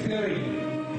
தேவையில்லை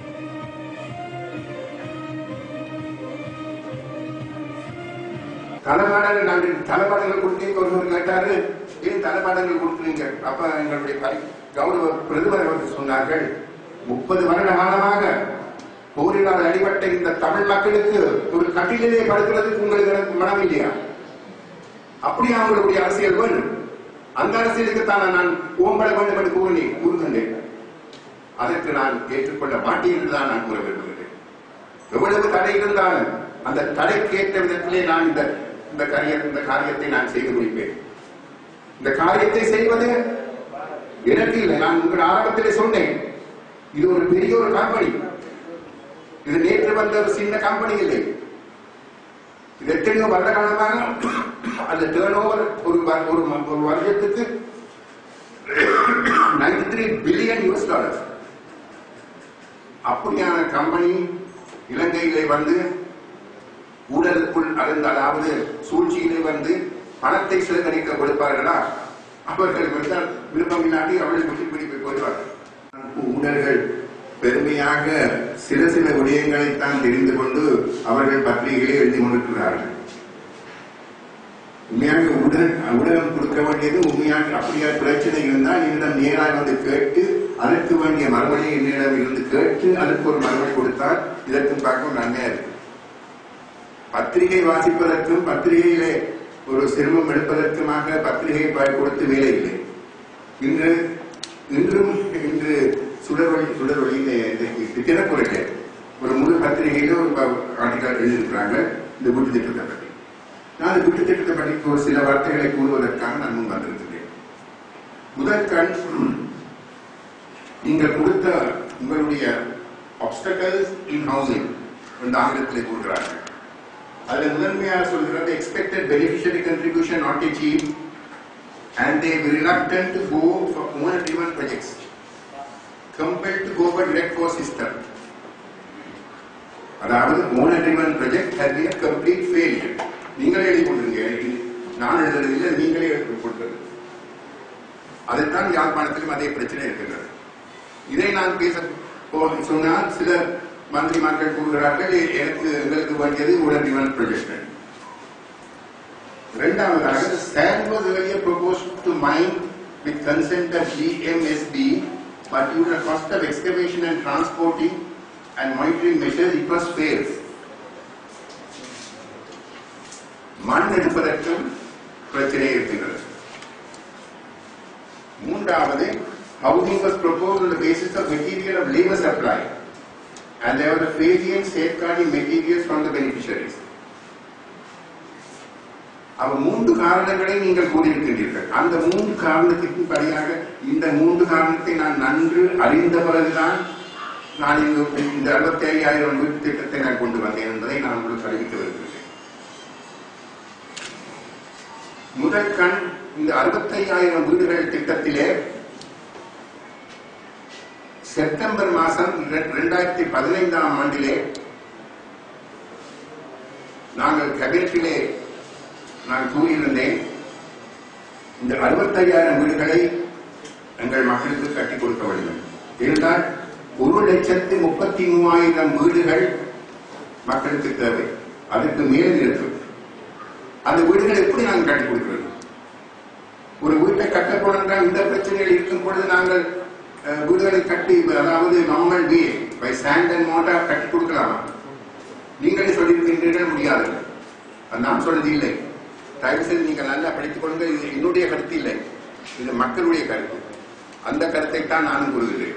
தலைப்பாடங்கள் நாங்கள் தலைப்பாடங்கள் கொடுத்தீங்க ஒருவர் கேட்டாரு ஏன் தலைப்பாடங்கள் கொடுக்குறீங்க அப்ப எங்களுடைய பரி- கௌரவ பிரதமர் அவர்கள் சொன்னார்கள் முப்பது வருட காலமாக போரினால் அடிபட்ட இந்த தமிழ் மக்களுக்கு ஒரு கட்டிலே படுக்கிறதுக்கு உங்களுக்கு எனக்கு மனம் இல்லையா அப்படியா அவங்களுடைய அரசியல் வேணும் அந்த அரசியலுக்கு தானே நான் ஓம்பட வேண்டும் என்று கூறி கூறுகின்றேன் அதற்கு நான் ஏற்றுக்கொள்ள மாட்டேன் என்றுதான் நான் கூற விரும்புகிறேன் எவ்வளவு தடை இருந்தாலும் அந்த தடைக்கேற்ற விதத்திலே நான் இந்த இந்த காரிய இந்த காரியத்தை நான் செய்து முடிப்பேன் இந்த காரியத்தை செய்வது எனக்கு இல்லை நான் உங்கள் ஆரம்பத்திலே சொன்னேன் இது ஒரு பெரிய ஒரு கம்பெனி இது நேற்று வந்த ஒரு சின்ன கம்பெனி இல்லை இது எத்தனையோ வருட காலமாக அந்த டேர்ன் ஓவர் ஒரு வ- ஒரு ம- ஒரு வருடத்துக்கு 93 த்ரீ பில்லியன் யூஎஸ் டாலர் அப்படியான கம்பெனி இலங்கையிலே வந்து ஊழலுக்குள் அடைந்த அதாவது சூழ்ச்சியிலே வந்து பணத்தை சேகரிக்க கொடுப்பார்களா அவர்கள் விட்டால் விருப்பம் இல்லாட்டி அவளை விட்டு பிடிப்பு போய்வார்கள் ஊழல்கள் பெருமையாக சில சில விடயங்களைத்தான் தெரிந்து கொண்டு அவர்கள் பத்திரிகைகளை எழுதி கொண்டிருக்கிறார்கள் உண்மையாக உடல் ஊடகம் கொடுக்க வேண்டியது உண்மையாக அப்படியா பிரச்சனை இருந்தால் என்னிடம் நேராக வந்து கேட்டு அதற்கு வேண்டிய மறுமொழி என்னிடம் இருந்து கேட்டு அதற்கு ஒரு மறுமொழி கொடுத்தால் இதற்கும் பார்க்க நன்மையா இருக்கு பத்திரிகை வாசிப்பதற்கும் பத்திரிகையிலே ஒரு சிரமம் எடுப்பதற்குமாக பத்திரிகை ப- கொடுத்து வேலை இல்லை இன்று இன்றும் இன்று சுடர்வழி சுடர்வழியிலே இன்றைக்கு தினக்குறையிலே ஒரு முழு பத்திரிகையில ஒரு ஆர்டிகல் எழுதியிருக்கிறாங்க இந்த வீட்டு திட்டத்தை பற்றி நான் இந்த வீட்டு திட்டத்தை பற்றி ஒரு சில வார்த்தைகளை கூறுவதற்காக நான் முன் வந்திருக்கிறேன் முதல் கண் நீங்கள் கொடுத்த உங்களுடைய obstacles in housing என்று ஆங்கிலத்திலே கூறுகிறார்கள் அதில் முதன்மையாக சொல்கிறது expected beneficiary contribution not achieved and they were reluctant to go for owner driven projects compelled to go for direct for system அதாவது owner driven project has been a complete failure நீங்களே எழுதி கொண்டிருங்க நான் எழுதுறதில்லை நீங்களே எழுதி கொடுத்தது அதைத்தான் யாழ்ப்பாணத்திலும் அதே பிரச்சனை இருக்கின்றது இதை நான் பேச போ- சொன்னால் சில மந்திரிமார்கள் கூறுகிறார்கள் "எ- எனக்கு எங்களுக்கு வேண்டியது உடனடியான ப்ரொஜெக்ட் இரண்டாவதாக sand was earlier proposed to mine with consent of GMSB but due to the cost of excavation and transporting and monitoring measures it was failed. மண் எடுப்பதற்கும் பிரச்சனை இருக்கிறது மூன்றாவது housing was proposed on the basis of material of labor supply and there was a failure in safeguarding materials from the beneficiaries. அவ மூன்று காரணங்களை நீங்கள் கூறியிருக்கின்றீர்கள் அந்த மூன்று காரணத்திற்கு படியாக இந்த மூன்று காரணத்தை நான் நன்கு அறிந்த பிறகுதான் நான் இந்த இந்த அறுபத்தி ஐயாயிரம் வீட்டு திட்டத்தை நான் கொண்டு வந்தேன் என்பதை நான் உங்களுக்கு அறிவிக்க விரும்புகிறேன் முதல் கண் இந்த அறுபத்தையாயிரம் வீடுகள் திட்டத்திலே செப்டம்பர் மாதம் இரண்டாயிரத்தி பதினைந்தாம் ஆண்டிலே நாங்கள் கேபினட்டிலே நான் கூறியிருந்தேன் இந்த அறுபத்தையாயிரம் வீடுகளை எங்கள் மக்களுக்கு கட்டிக் கொடுக்க வேண்டும் இருந்தால் ஒரு லட்சத்து முப்பத்தி மூவாயிரம் வீடுகள் மக்களுக்கு தேவை அதுக்கு மேல் இருக்கும் அந்த வீடுகளை எப்படி நாங்கள் கட்டிக் கொடுக்கிறது ஒரு வீட்டை கட்ட போனால் இந்த பிரச்சனைகள் இருக்கும் பொழுது நாங்கள் அஹ், வீடுகளை கட்டி அதாவது normal way by sand and motor கட்டி கொடுக்கலாமா நீங்களே சொல்லியிருக்கின்றீர்கள் முடியாது அது நான் சொல்றது இல்லை தயவு செய்து நீங்கள் நல்லா படித்துக் கொள்ளுங்க இது என்னுடைய கருத்து இல்லை இது மக்களுடைய கருத்து அந்த கருத்தை தான் நானும் கூறுகிறேன்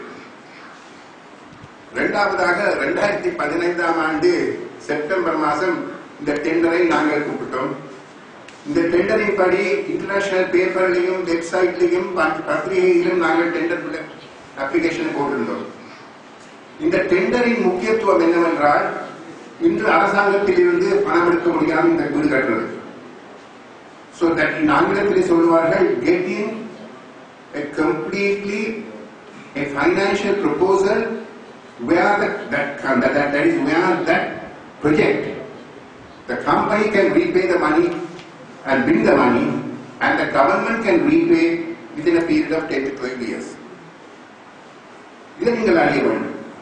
இரண்டாவதாக இரண்டாயிரத்தி பதினைந்தாம் ஆண்டு செப்டம்பர் மாதம் இந்த டெண்டரை நாங்கள் கூப்பிட்டோம் இந்த டெண்டரின் படி இன்டர்நேஷனல் பேப்பர்லையும் வெப்சைட்லையும் பத்திரிகையிலும் நாங்கள் டெண்டர் அப்ளிகேஷன் போட்டிருந்தோம் இந்த டெண்டரின் முக்கியத்துவம் என்னவென்றால் இன்று அரசாங்கத்தில் இருந்து பணம் எடுக்க முடியாமல் இந்த வீடு கட்டுறது ஸோ தட் ஆங்கிலத்திலே சொல்வார்கள் getting a completely a financial proposal where the, that, that, that, that is where that project the company can repay the money and bring the money and the government can repay within a period of 10 to 12 years. இதை நீங்கள் அறிய வேண்டும்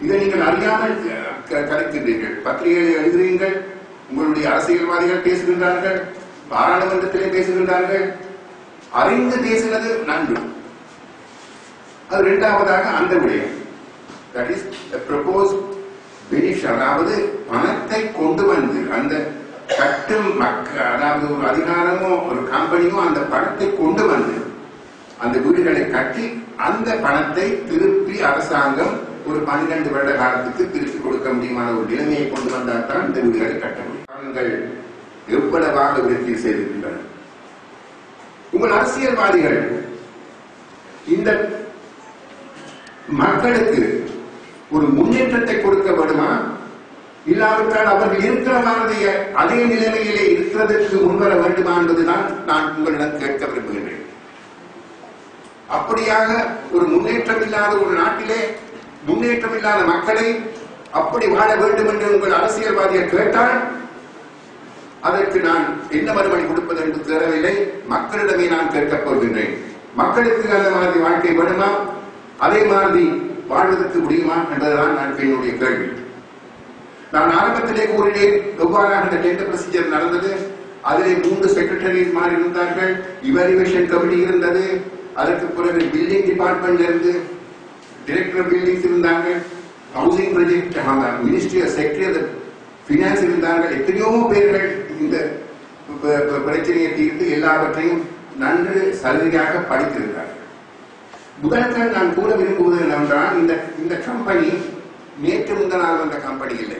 இதை நீங்கள் அறியாமல் க- கலைக்கின்றீர்கள் பத்திரிகைகளை எழுதுகிறீர்கள் உங்களுடைய அரசியல்வாதிகள் பேசுகின்றார்கள் பாராளுமன்றத்திலே பேசுகின்றார்கள் அறிந்து பேசுகிறது நன்று அது இரண்டாவதாக அந்த விடயம் தட் இஸ் ப்ரப்போஸ் பெனிஷ் அதாவது பணத்தை கொண்டு வந்து அந்த கட்டும் மக்க அதாவது ஒரு அதிகாரமோ ஒரு கம்பெனியோ அந்த பணத்தை கொண்டு வந்து அந்த வீடுகளை கட்டி அந்த பணத்தை திருப்பி அரசாங்கம் ஒரு பன்னிரண்டு வருட காலத்துக்கு திருப்பி கொடுக்க முடியுமான ஒரு நிலைமையை கொண்டு வந்தால் தான் இந்த வீடுகளை கட்ட முடியும் தாங்கள் எவ்வளவாக விருத்தி செய்திருக்கின்றனர் உங்கள் அரசியல்வாதிகள் இந்த மக்களுக்கு ஒரு முன்னேற்றத்தை கொடுக்க வேண்டுமா இல்லாவிட்டால் அவர்கள் இருக்கிற மாதிரி அதே நிலைமையிலே இருக்கிறதற்கு முன்வர வேண்டுமா என்பதுதான் நான் உங்களிடம் கேட்க விரும்புகின்றேன் அப்படியாக ஒரு முன்னேற்றம் இல்லாத ஒரு நாட்டிலே முன்னேற்றம் இல்லாத மக்களை அப்படி வாழ வேண்டும் என்று உங்கள் அரசியல்வாதியை கேட்டால் அதற்கு நான் என்ன மறுபடி கொடுப்பது என்று தெரியவில்லை மக்களிடமே நான் கேட்கப் போகின்றேன் மக்களுக்கு அந்த மாதிரி வாழ்க்கை வேணுமா அதே மாதிரி வாழ்வதற்கு முடியுமா என்பதுதான் நான் என்னுடைய கேள்வி நான் ஆரம்பத்திலே கூறினேன் எவ்வாறாக இந்த டெண்டர் ப்ரொசீஜர் நடந்தது அதிலே மூன்று செக்ரட்டரிஸ் மாறி இருந்தார்கள் இவாலுவேஷன் கமிட்டி இருந்தது அதற்கு பிறகு பில்டிங் டிபார்ட்மெண்ட்ல இருந்து டிரெக்டர் பில்டிங்ஸ் இருந்தாங்க housing project ministry secretary finance இருந்தார்கள் எத்தனையோ பேர்கள் இந்த ப- ப- பிரச்சனையை தீர்த்து எல்லாவற்றையும் நன்று சரியாக படித்திருந்தார்கள் முதல்கள் நான் கூற விரும்புவது என்னவென்றால் இந்த இந்த கம்பெனி நேற்று முந்தனால் வந்த கம்பெனி இல்லை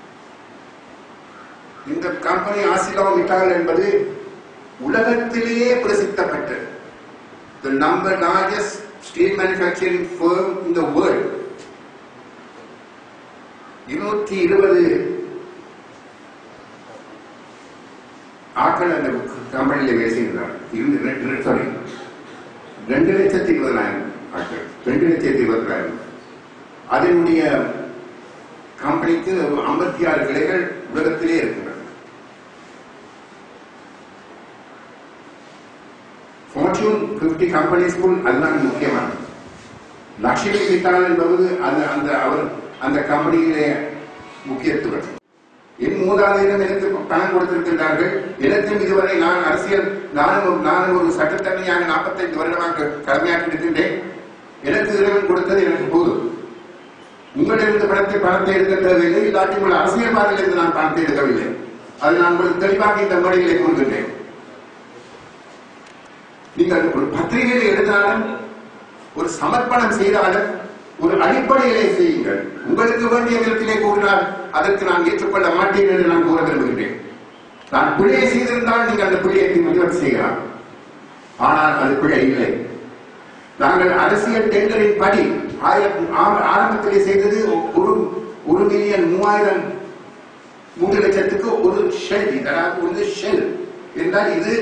இந்த கம்பெனி ஆசிலோ மிட்டால் என்பது உலகத்திலேயே பிரசித்த பெற்றது the number largest steel manufacturing firm in the world இருநூற்றி இருபது ஆட்கள் அந்த கம்பெனியில் பேசியிருந்தார் சாரி ரெண்டு லட்சத்தி இருபதாயிரம் ஆட்கள் ரெண்டு லட்சத்தி இருபதாயிரம் அதனுடைய கம்பெனிக்கு ஐம்பத்தி ஆறு கிளைகள் உலகத்திலே இருக்கின்றன ஃபார்ச்சூன் பிப்டி கம்பெனிஸ்க்குள் அதுதான் முக்கியமானது லட்சுமி மிட்டால் என்பது அந்த அந்த அவர் அந்த கம்பெனியிலே முக்கியத்துவம் என் மூதாதையிடம் எனக்கு பணம் கொடுத்திருக்கின்றார்கள் எனக்கும் இதுவரை நான் அரசியல் நானும் ஒரு- நானும் ஒரு சட்டத்தன்மையாக நாற்பத்தைந்து வருடமாக கடமையாற்றி இருக்கின்றேன் எனக்கு இறைவன் கொடுத்தது எனக்கு போதும் உங்களிடமிருந்து பணத்தை பணத்தை எடுக்க தேவையில்லை இல்லாட்டி உங்கள் அரசியல்வாதிகளிருந்து நான் பணத்தை எடுக்கவில்லை அது நான் உங்களுக்கு தெளிவாக இந்த முறைகளை கூறுகின்றேன் நீங்கள் ஒரு பத்திரிகையில் எழுதினாலும் ஒரு சமர்ப்பணம் செய்தாலும் ஒரு அடிப்படையிலே செய்யுங்கள் உங்களுக்கு வேண்டிய விதத்திலே கூறினால் அதற்கு நான் ஏற்றுக்கொள்ள மாட்டேன் என்று நான் கூற விரும்புகின்றேன் நான் பிழையை செய்திருந்தால் நீங்கள் அந்த பிழையை நிவர்த்தி செய்யலாம் ஆனால் அது பிழை இல்லை நாங்கள் அரசியல் டெண்டரின் படி ஆயிரம் ஆ- ஆரம்பத்திலே செய்தது ஒரு ஒரு மில்லியன் மூவாயிரம் மூன்று லட்சத்துக்கு ஒரு ஷெல் அதாவது ஒரு ஷெல் என்றால் இது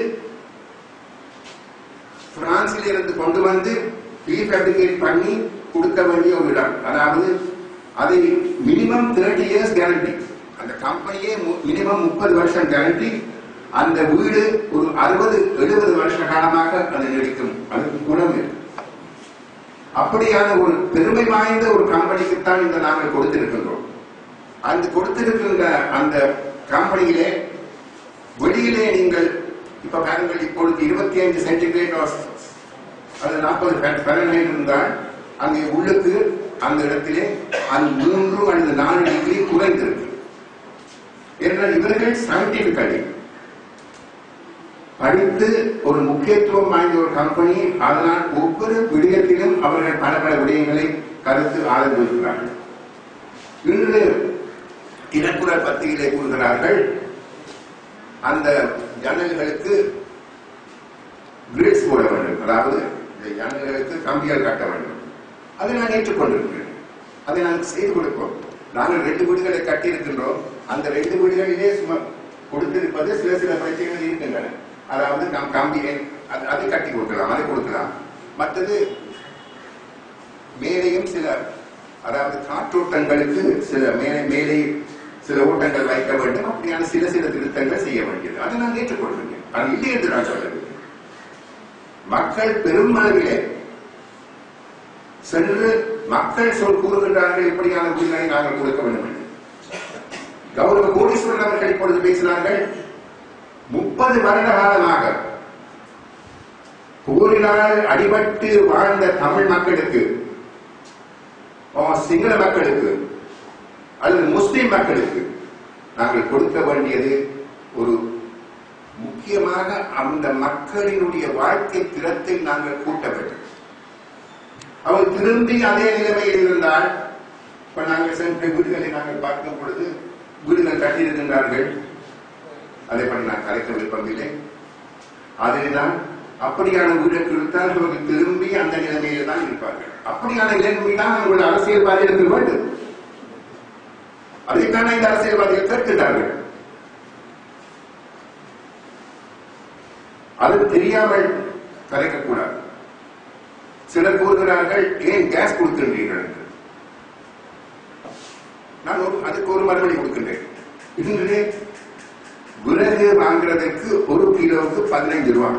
பிரான்சில் இருந்து கொண்டு வந்து ரீஃபேப்ரிகேட் பண்ணி கொடுக்க வேண்டிய ஒரு இடம் அதாவது அதை மினிமம் தேர்ட்டி இயர்ஸ் கேரண்டி அந்த கம்பெனியே மினிமம் முப்பது வருஷம் கேரண்டி அந்த வீடு ஒரு அறுபது எழுபது வருஷ காலமாக அது நீடிக்கும் அதுக்கு குணம் இருக்கு அப்படியான ஒரு பெருமை வாய்ந்த ஒரு கம்பெனிக்குத்தான் இந்த நாங்கள் கொடுத்திருக்கின்றோம் அந்த கொடுத்திருக்கின்ற அந்த கம்பெனியிலே வெளியிலே நீங்கள் இப்ப பாருங்கள் இப்பொழுது இருபத்தி ஐந்து சென்டிகிரேட் அது நாற்பது ஃபெரன்ஹைட் இருந்தால் அங்கே உள்ளுக்கு அந்த இடத்திலே அது மூன்று அல்லது நாலு டிகிரி குறைந்திருக்கு என்றால் இவர்கள் சயின்டிபிக்கலி படித்து ஒரு முக்கியத்துவம் வாய்ந்த ஒரு கம்பெனி அதனால் ஒவ்வொரு விடயத்திலும் அவர்கள் பல பல விடயங்களை கருத்து ஆதரவிருக்கிறார்கள் இன்று தினக்குரல் பத்திரிகையிலே கூறுகிறார்கள் அந்த ஜன்னல்களுக்கு கிரிட்ஸ் போட வேண்டும் அதாவது இந்த ஜன்னல்களுக்கு கம்பிகள் கட்ட வேண்டும் அதை நான் ஏற்றுக்கொண்டிருக்கிறேன் அதை நாங்கள் செய்து கொடுப்போம் நாங்கள் ரெண்டு வீடுகளை கட்டி இருக்கின்றோம் அந்த ரெண்டு வீடுகளிலே சும்மா கொடுத்திருப்பது சில சில பிரச்சனைகள் இருக்கின்றன அதாவது நம் கம்பியை அது- அதை கட்டி கொடுக்கலாம் அதை கொடுக்கலாம் மற்றது மேலேயும் சில அதாவது காற்றோட்டங்களுக்கு சில மேலே மேலே சில ஓட்டங்கள் வைக்க வேண்டும் அப்படியான சில சில திருத்தங்கள் செய்ய வேண்டியது அதை நான் ஏற்றுக்கொள்கிறேன் அது இல்லை என்று நான் சொல்லவில்லை மக்கள் பெரும் அளவிலே சென்று மக்கள் சொல் கூறுகின்றார்கள் இப்படியான வீடுகளை நாங்கள் கொடுக்க வேண்டும் என்று. கௌரவ கோடீஸ்வரன் அவர்கள் இப்பொழுது பேசினார்கள் முப்பது வருட காலமாக போரினால் அடிபட்டு வாழ்ந்த தமிழ் மக்களுக்கு ஆ, சிங்கள மக்களுக்கு அல்லது முஸ்லிம் மக்களுக்கு நாங்கள் கொடுக்க வேண்டியது ஒரு முக்கியமாக அந்த மக்களினுடைய வாழ்க்கை திறத்தை நாங்கள் கூட்ட வேண்டும் அவர் திரும்பி அதே நிலைமையில் இருந்தால் இப்ப நாங்கள் சென்ற வீடுகளை நாங்கள் பார்க்கும் பொழுது வீடுகள் கட்டியிருக்கின்றார்கள் அதை பற்றி நான் கலைக்க விருப்பமில்லை அதில்தான் அப்படியான வீடு கொடுத்தால் அவர்கள் திரும்பி அந்த நிலைமையில் தான் இருப்பார்கள் அப்படியான நிலைமை தான் அவர்கள் அரசியல்வாதிகளுக்கு வேண்டும் அதைத்தான் இந்த அரசியல்வாதிகள் கேட்கிறார்கள் அது தெரியாமல் கலைக்கக்கூடாது சிலர் கூறுகிறார்கள் ஏன் கேஸ் கொடுக்கின்றீர்கள் என்று நான் ஒரு- அதுக்கு ஒரு மறுபடி கொடுக்கின்றேன் இன்று விறகு வாங்குறதுக்கு ஒரு கிலோவுக்கு பதினைஞ்சு ரூபாய்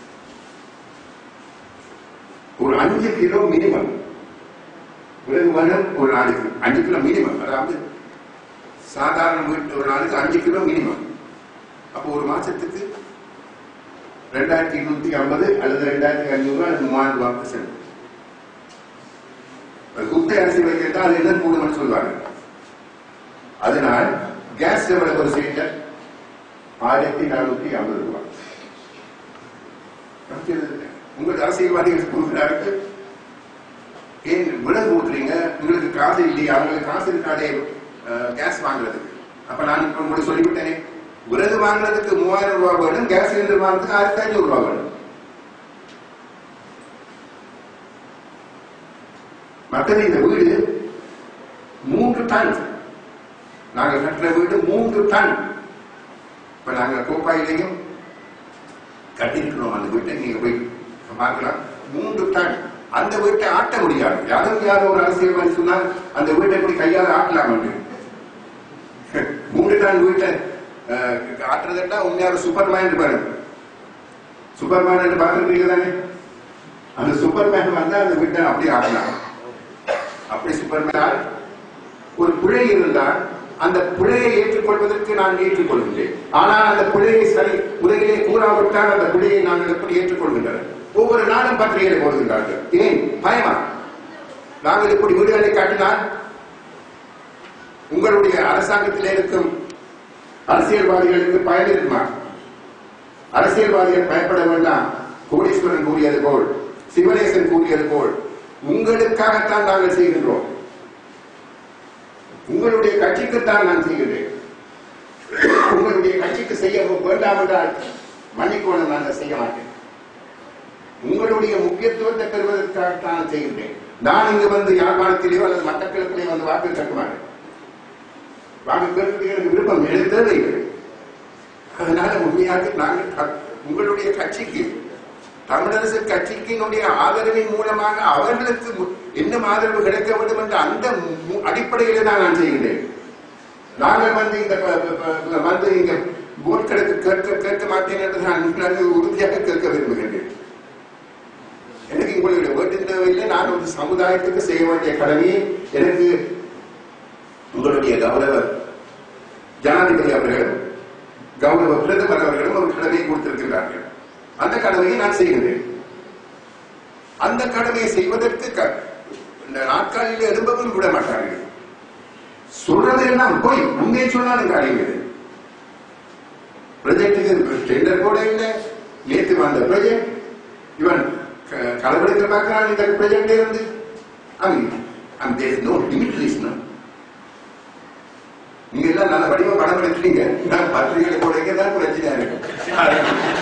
ஒரு அஞ்சு கிலோ மினிமம் விறகு வேணும் ஒரு நாளைக்கு அஞ்சு கிலோ மினிமம் அதாவது சாதாரண வீட்டு ஒரு நாளைக்கு அஞ்சு கிலோ மினிமம் அப்போ ஒரு மாசத்துக்கு ரெண்டாயிரத்தி இருநூத்தி ஐம்பது அல்லது ரெண்டாயிரத்தி ஐநூறு அல்லது மூவாயிரம் ரூபாய்க்கு செல்லும் அது குப்பை அரிசி வைக்கிறதா அது என்ன கூடும்னு சொல்லுவாங்க அதனால் கேஸ் எவ்வளவு ஒரு சிலிண்டர் ஆயிரத்தி நானூத்தி ஐம்பது ரூபாய் உங்களுக்கு அரசியல்வாதிகள் கொடுக்கிறார்கள் ஏன் விலகு ஊத்துறீங்க உங்களுக்கு காசு இல்லையா அவங்களுக்கு காசு இருக்காதே அஹ், கேஸ் வாங்குறதுக்கு அப்ப நான் இப்ப உங்களுக்கு சொல்லிவிட்டேனே விறகு வாங்குறதுக்கு மூவாயிரம் ரூபாய் வேணும் கேஸ் சிலிண்டர் வாங்குறதுக்கு ஆயிரத்தி ஐநூறு ரூபாய் வேணும் மற்றது இந்த வீடு மூன்று டன் நாங்க கட்டுற வீடு மூன்று டன் இப்ப நாங்க கோப்பாயிலையும் கட்டியிருக்கிறோம் அந்த வீட்டை நீங்க போய் பார்க்கலாம் மூன்று டன் அந்த வீட்டை ஆட்ட முடியாது யாரும் யாரோ ஒரு அரசியல்வாதி சொன்னால் அந்த வீட்டை இப்படி கையால் ஆட்டலாம் என்று மூன்று டன் வீட்டை அஹ், ஆட்டுறதுன்னா உண்மையாக சூப்பர்மேன் பாருங்க சூப்பர்மேன் என்று பார்த்துருக்கீங்க தானே அந்த சூப்பர்மேன் வந்தா அந்த வீட்டை அப்படியே ஆட்டலாம் அப்படி சூப்பர்மேன் ஒரு பிழை இருந்தால் அந்த பிழையை ஏற்றுக்கொள்வதற்கு நான் ஏற்றுக்கொள்கின்றேன் ஆனால் அந்த பிழையை சரி முறையிலே கூறாவிட்டால் அந்த பிழையை நாங்கள் எப்படி ஏற்றுக்கொள்கின்றனர் ஒவ்வொரு நாளும் பத்திரிகைகளை போடுகின்றார்கள் ஏன் பயமா நாங்கள் இப்படி வீடுகளை காட்டினால் உங்களுடைய அரசாங்கத்தில் இருக்கும் அரசியல்வாதிகளுக்கு பயன் இருக்குமா அரசியல்வாதிகள் பயப்பட வேண்டாம் கோடீஸ்வரன் கூறியது போல் சிவனேசன் கூறியது போல் உங்களுக்காகத்தான் நாங்கள் செய்கின்றோம் உங்களுடைய கட்சிக்குத்தான் நான் செய்கிறேன் உங்களுடைய கட்சிக்கு செய்ய வேண்டாம் என்றால் மன்னிக்கோணம் நான் அதை செய்ய மாட்டேன் உங்களுடைய முக்கியத்துவத்தை பெறுவதற்காகத்தான் நான் செய்கின்றேன் நான் இங்கு வந்து யாழ்ப்பாணத்திலேயோ அல்லது மட்டக்களப்பிலேயோ வந்து வாக்கு கேட்க மாட்டேன் வாக்கு கேட்பது எனக்கு விருப்பம் எனக்கு தேவையில்லை அதனால உண்மையாக நாங்கள் க- உங்களுடைய கட்சிக்கு தமிழரசு கட்சிக்கினுடைய ஆதரவின் மூலமாக அவர்களுக்கு மு- இன்னும் ஆதரவு கிடைக்க வேண்டும் என்ற அந்த மு- அடிப்படையிலே தான் நான் செய்கிறேன் நாங்கள் வந்து இந்த ப- ப- ப- வந்து இங்க போட் கணக்கு கேட்க கேட்க மாட்டேன் என்று நான் நான் உறுதியாக கேட்க விரும்புகின்றேன் எனக்கு உங்களுடைய வேட்டு தேவையில்லை நான் ஒரு சமுதாயத்துக்கு செய்ய வேண்டிய கடமையை எனக்கு உங்களுடைய கௌரவ ஜனாதிபதி அவர்களும் கௌரவ பிரதமர் அவர்களும் ஒரு கடமையை கொடுத்திருக்கிறார்கள் அந்த கடமையை நான் செய்கிறேன் அந்த கடமையை செய்வதற்கு க- இந்த நாட்காலில் எழும்பவும் விட மாட்டார்கள் சொல்றது எல்லாம் போய் உண்மையை சொன்னாலும் காரியம் இல்லை ப்ரொஜெக்டுக்கு டெண்டர் கூட இல்லை நேற்று வந்த ப்ரொஜெக்ட் இவன் க- கலவரத்தை பார்க்கிறான் இந்த ப்ரொஜெக்ட் இருந்து I mean, and there is no limit listener. நீங்க எல்லாம் நல்ல வடிவ படம் எடுக்கிறீங்க நான் பத்திரிகைகளை போடுறீங்க தான் பிரச்சனையா இருக்கும்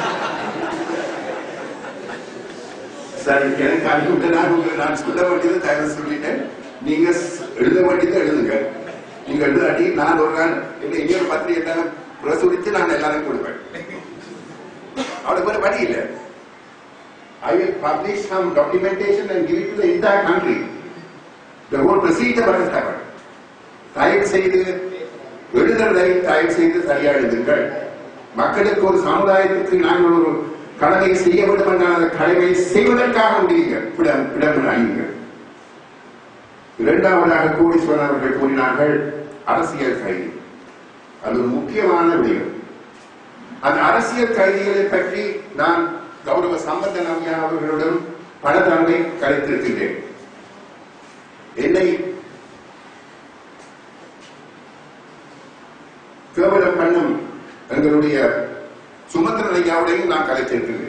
சரி எனக்கு அனுப்பிவிட்டு நான் உங்களுக்கு நான் சொல்ல வேண்டியது தயவு சொல்லிட்டேன் நீங்க ஸ்- எழுத வேண்டியதை எழுதுங்க நீங்க எழுதாட்டி நான் ஒரு நாள் என்ன இன்னொரு பத்திரிகை தான் பிரசுரித்து நான் எல்லாரும் கொடுப்பேன் அவளுக்கு வேற வழி இல்லை I will publish some documentation and give it to the entire country. The whole procedure what has happened. தயவு செய்து எழுதுறதை தயவு செய்து சரியா எழுதுங்கள் மக்களுக்கு ஒரு சமுதாயத்துக்கு நாங்கள் ஒரு கடமையை செய்ய வேண்டும் என்றால் அந்த கடமையை செய்வதற்காக முடியுங்க இடம் இடம் அழியுங்க இரண்டாவதாக கோடீஸ்வரன் அவர்கள் கூறினார்கள் அரசியல் கைதி அது ஒரு முக்கியமான விடயம் அந்த அரசியல் கைதிகளை பற்றி நான் கௌரவ சம்பந்த நம்பியா அவர்களுடன் பல தடவை கருத்திருக்கின்றேன் என்னை கேவலம் பண்ணும் எங்களுடைய சுமந்திரன் ஐயாவுடையும் நான் கலைத்திருக்கின்றேன்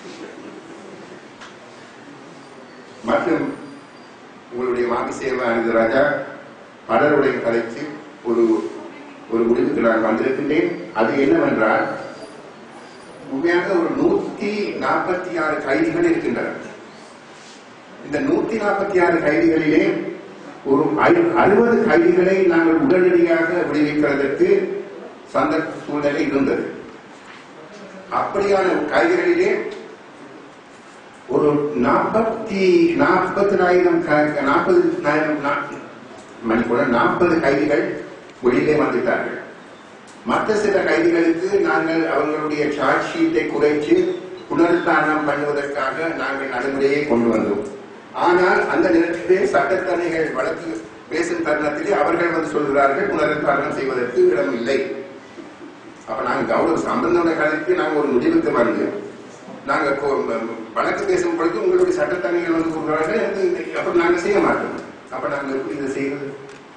மற்றும் உங்களுடைய மாமி சேவா ராஜா பலருடைய கலைத்து ஒரு ஒரு முடிவுக்கு நான் வந்திருக்கின்றேன் அது என்னவென்றால் உண்மையாக ஒரு நூத்தி நாற்பத்தி ஆறு கைதிகள் இருக்கின்றன இந்த நூத்தி நாற்பத்தி ஆறு கைதிகளிலே ஒரு ஐ- அறுபது கைதிகளை நாங்கள் உடனடியாக விடுவிக்கிறதற்கு சந்தர்ப்ப சூழ்நிலை இருந்தது அப்படியான கைதிகளிலே ஒரு நாற்பத்தி நாற்பத்தினாயிரம் நாற்பதினாயிரம் மணிக்கூட நாற்பது கைதிகள் வெளியிலே வந்துட்டார்கள் மற்ற சில கைதிகளுக்கு நாங்கள் அவங்களுடைய சார்ஜ் ஷீட்டை குறைத்து புனருத்தாரணம் பண்ணுவதற்காக நாங்கள் நடைமுறையை கொண்டு வந்தோம் ஆனால் அந்த நேரத்திலே சட்டத்தணிகள் வழக்கு பேசும் தருணத்திலே அவர்கள் வந்து சொல்கிறார்கள் புனருத்தாரணம் செய்வதற்கு இடம் இல்லை அப்ப நாங்க கௌரவ சம்பந்தோட கதைக்கு நாங்க ஒரு முடிவுக்கு வந்து நாங்க கோ- ம- வழக்கு பேசும் பொழுது உங்களுடைய சட்டத்தணிகள் வந்து கூறுகிறார்கள் "இது- இது- அப்ப நாங்க செய்ய மாட்டோம் அப்ப நாங்க எப்படி இதை செய்வது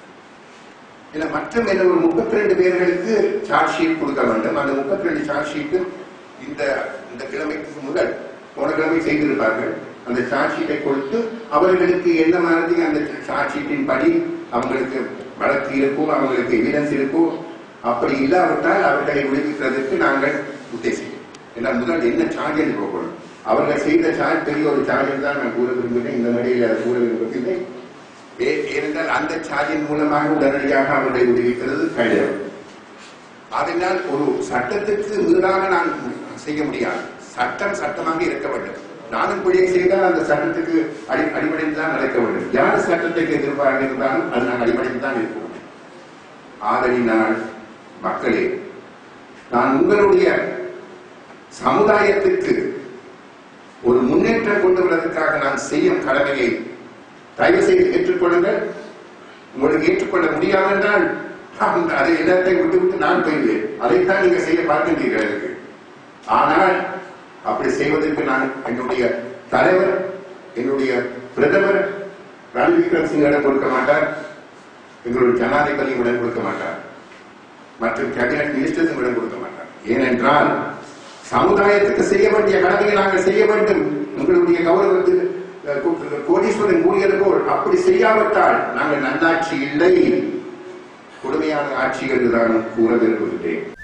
இல்ல மற்றும் என்ன ஒரு முப்பத்தி ரெண்டு பேர்களுக்கு சார்ஜ் ஷீட் கொடுக்க வேண்டும் அந்த முப்பத்தி ரெண்டு சார்ஜ் ஷீட்டு இந்த இந்த கிழமைக்கு முதல் போன கிழமை செய்திருப்பார்கள் அந்த சார்ஜ் ஷீட்டை கொடுத்து அவர்களுக்கு என்ன மாதிரி அந்த சார்ஜ் ஷீட்டின் படி அவங்களுக்கு வழக்கு இருக்கோ அவங்களுக்கு எவிடன்ஸ் இருக்கோ அப்படி இல்லாவிட்டால் அவர்களை விடுவிக்கிறதுக்கு நாங்கள் உத்தேசிக்கிறோம் ஏன்னா முதல் என்ன சார்ஜ் என்று போகணும் அவர்கள் செய்த சார்ஜ் பெரிய ஒரு சார்ஜ் தான் நான் கூற விரும்புகிறேன் இந்த மேடையில் அதை கூற விரும்பவில்லை ஏ- ஏனென்றால் அந்த சார்ஜின் மூலமாக உடனடியாக அவர்களை விடுவிக்கிறது கிடையாது அதனால் ஒரு சட்டத்துக்கு மீறாக நான் செய்ய முடியாது சட்டம் சட்டமாக இருக்க வேண்டும் நானும் பிழையை செய்தால் அந்த சட்டத்துக்கு அடி அடிப்படையில் தான் நடக்க வேண்டும் யார் சட்டத்துக்கு எதிர்ப்பாக இருந்தாலும் அது நான் அடிப்படையில் தான் இருப்போம் ஆதலினால் மக்களே நான் உங்களுடைய சமுதாயத்திற்கு ஒரு முன்னேற்றம் கொண்டு வருவதற்காக நான் செய்யும் கடமையை தயவு செய்து ஏற்றுக்கொள்ளுங்கள் உங்களுக்கு ஏற்றுக்கொள்ள முடியாது என்றால் அந்த- அதை இடத்தை விட்டு விட்டு நான் போய்வேன் அதைத்தான் நீங்க செய்ய பார்க்கின்றீர்கள் எனக்கு. ஆனால் அப்படி செய்வதற்கு நான் என்னுடைய தலைவர் என்னுடைய பிரதமர் ரணில் விக்ரமசிங்க இடம் கொடுக்க மாட்டார் எங்களுடைய ஜனாதிபதி இடம் கொடுக்க மாட்டார் மற்றும் கேபினட் மினிஸ்டர்ஸும் இடம் கொடுக்க மாட்டார் ஏனென்றால் சமுதாயத்துக்கு செய்ய வேண்டிய கடமையை நாங்கள் செய்ய வேண்டும் உங்களுடைய கௌரவத்துக்கு அஹ், கோ- கோடீஸ்வரன் கூறியது போல் அப்படி செய்யாவிட்டால் நாங்கள் நல்லாட்சி இல்லை கொடுமையான ஆட்சி என்று நான் கூற விரும்புகிறேன்